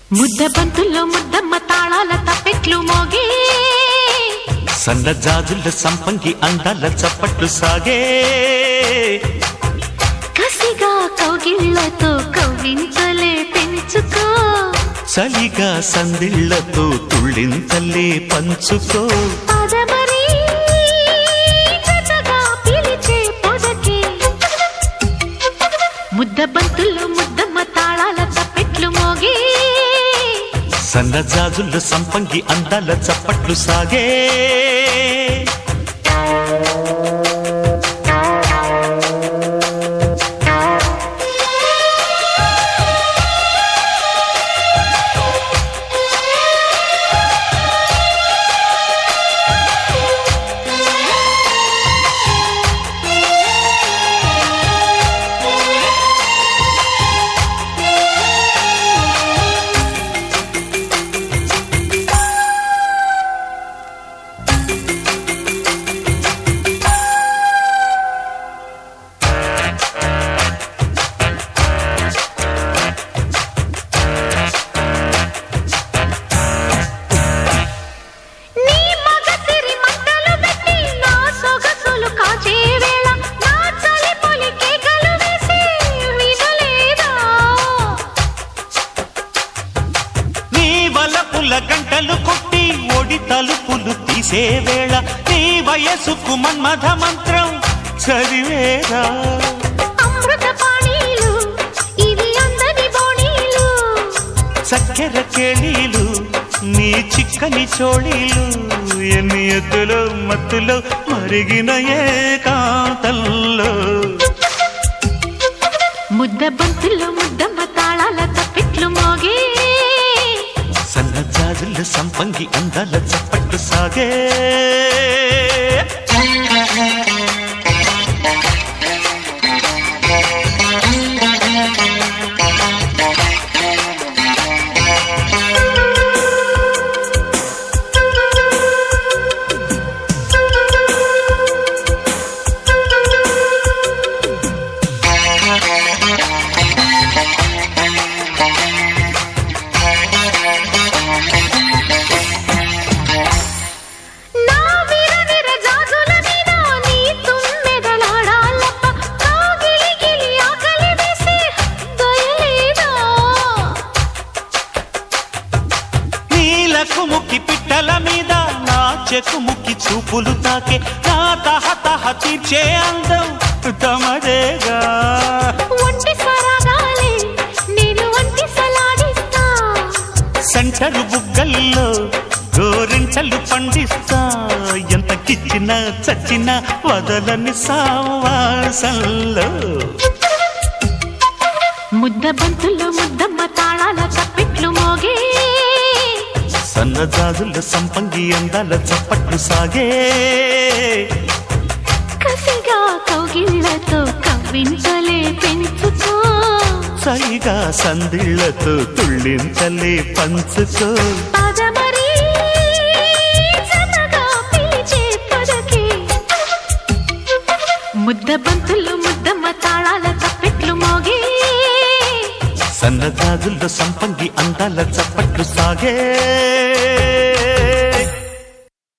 ముద్ద బంతుల్లో ముద్దమ్మ తాళాల తప్పెట్లు మోగి సన్న జాజుల సంపంగి అందాల చప్పట్లు సాగే కసిగా కౌగిళ్లతో కవ్వించలే పెంచుకో చలిగా సందిళ్లతో తుళ్ళింతల్లే పంచుకో పదమరి జతగా పిలిచే పొదకే ముద్ద బంతుల్లో ముద్దమ్మ తాళాల తప్పెట్లు మోగి సన్న జాజుల సంపంగి అందాల చప్పట్లు సాగే నీ మగసిరి మంటలు పెట్టి నా సొగసులు కాచే వేళ నా చలి పొలి కేకలు వేసి వినలేదా నీ వలపుల గంటలు కొట్టి ఒడి తలుపులు తీసే వేళ నీ వయసుకు మన్మథ మంత్రం చదివేరా అమృత పానీలు ఇవి అందని బోణీలు చక్కెర కేళీలు నీ చిక్కని చోళీలు ఎన్ని ఎద్దులో మత్తులో మరిగిన ఏకాంతంలో ముద్ద బంతుల్లో ముద్దమ్మ తాళాల తప్పిట్లు మోగి సన్న జాజుల సంపంగి అందాల చప్పట్లు సాగే నా విరవిర జాజుల మీద నీ తుమ్మెదలాడాలప్ప నా గిలి గిలి ఆకలి వేసి దయలేదా నీలకు ముక్కి పిట్టల మీద నా చెకుముక్కి చూపులు తాకే నా తహ తహ తీర్చే అందం తమదేగా ఒంటి సరాగాలే నేను ఒంటి సలాడిస్తా సెంటరు బుగ్గల్లో గోరించలు పండిస్తా ఎంత కిచ్చిన చచ్చిన వదలని సావాసంలో ముద్ద బంతుల్లో ముద్దమ్మ తాళాల తప్పిట్లు మోగి సన్నజాజుల సంపంగి అందాల చప్పట్లు సాగే కసిగా కౌగిళ్లతో కవ్వించలే పెంచుకో సైగా సందిళ్లతో తుళ్ళింతలే పంచుకో పదమరి జతగా పిలిచే పదకే ముద్ద బంతుల్లో ముద్దమ్మ తాళాల తప్పెట్లు మోగి సన్నజాజుల సంపంగి అందాల చప్పట్లు సాగే